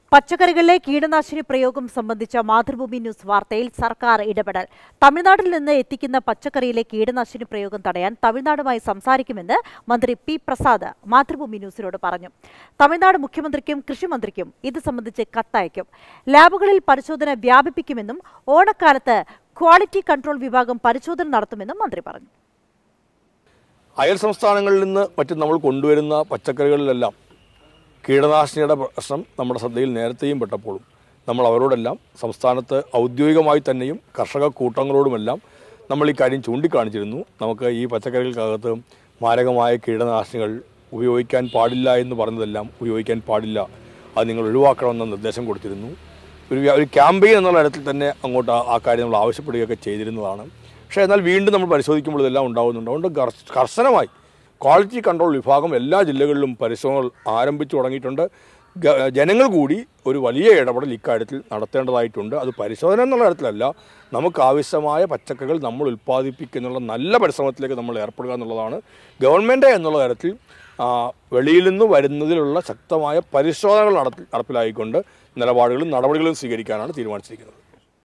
പച്ചക്കറികളിലെ കീടനാശിനി പ്രയോഗം സംബന്ധിച്ച മാതൃഭൂമി ന്യൂസ് വാർത്തയിൽ സർക്കാർ ഇടപെടൽ തമിഴ്നാട്ടിൽ നിന്ന് എത്തിക്കുന്ന പച്ചക്കറിയിലെ കീടനാശിനി പ്രയോഗം തടയാൻ തമിഴ്നാടുമായി സംസാരിക്കുമെന്ന് മന്ത്രി പി പ്രസാദ് മാതൃഭൂമി ന്യൂസിനോട് പറഞ്ഞു തമിഴ്നാട് മുഖ്യമന്ത്രിക്കും കൃഷിമന്ത്രിക്കും ഇത് സംബന്ധിച്ച് കത്തയക്കും ലാബുകളിൽ പരിശോധന വ്യാപിപ്പിക്കുമെന്നും ഓണക്കാലത്ത് ക്വാളിറ്റി കൺട്രോൾ വിഭാഗം പരിശോധന നടത്തുമെന്നും മന്ത്രി പറഞ്ഞു അയൽ സംസ്ഥാനങ്ങളിൽ നിന്ന് മറ്റും നമ്മൾ കൊണ്ടുവരുന്ന പച്ചക്കറികളിലെല്ലാം കീടനാശിനിയുടെ പ്രശ്നം നമ്മുടെ ശ്രദ്ധയിൽ നേരത്തെയും പെട്ടപ്പോഴും നമ്മൾ അവരോടെല്ലാം സംസ്ഥാനത്ത് ഔദ്യോഗികമായി തന്നെയും കർഷക കൂട്ടങ്ങളോടുമെല്ലാം നമ്മൾ ഈ കാര്യം ചൂണ്ടിക്കാണിച്ചിരുന്നു നമുക്ക് ഈ പച്ചക്കറികൾക്കകത്ത് മാരകമായ കീടനാശിനികൾ ഉപയോഗിക്കാൻ പാടില്ല എന്ന് പറഞ്ഞതെല്ലാം ഉപയോഗിക്കാൻ പാടില്ല അത് നിങ്ങൾ ഒഴിവാക്കണമെന്ന നിർദ്ദേശം കൊടുത്തിരുന്നു ഒരു വ്യ- ഒരു ക്യാമ്പയിൻ എന്നുള്ള ഇടത്തിൽ തന്നെ അങ്ങോട്ട് ആ- ആ കാര്യം നമ്മൾ ആവശ്യപ്പെടുകയൊക്കെ ചെയ്തിരുന്നതാണ് പക്ഷേ എന്നാൽ വീണ്ടും നമ്മൾ പരിശോധിക്കുമ്പോൾ ഇതെല്ലാം ഉണ്ടാകുന്നുണ്ട് അതുകൊണ്ട് കർശ- കർശനമായി ക്വാളിറ്റി കൺട്രോൾ വിഭാഗം എല്ലാ ജില്ലകളിലും പരിശ്രമങ്ങൾ ആരംഭിച്ചു തുടങ്ങിയിട്ടുണ്ട് ഗ- ജനങ്ങൾ കൂടി ഒരു വലിയ ഇടപെടൽ ഇക്കാര്യത്തിൽ നടത്തേണ്ടതായിട്ടുണ്ട് അത് പരിശോധന എന്നുള്ള തരത്തിലല്ല നമുക്ക് ആവശ്യമായ പച്ചക്കറികൾ നമ്മൾ ഉൽപ്പാദിപ്പിക്കുന്നുള്ള നല്ല പരിശ്രമത്തിലേക്ക് നമ്മൾ ഏർപ്പെടുക എന്നുള്ളതാണ് ഗവൺമെൻറ് എന്നുള്ള തരത്തിൽ ആ, വെളിയിൽ നിന്ന് വരുന്നതിലുള്ള ശക്തമായ പരിശോധനകൾ നടത്തി നടപ്പിലായിക്കൊണ്ട് നിലപാടുകളും നടപടികളും സ്വീകരിക്കാനാണ് തീരുമാനിച്ചിരിക്കുന്നത്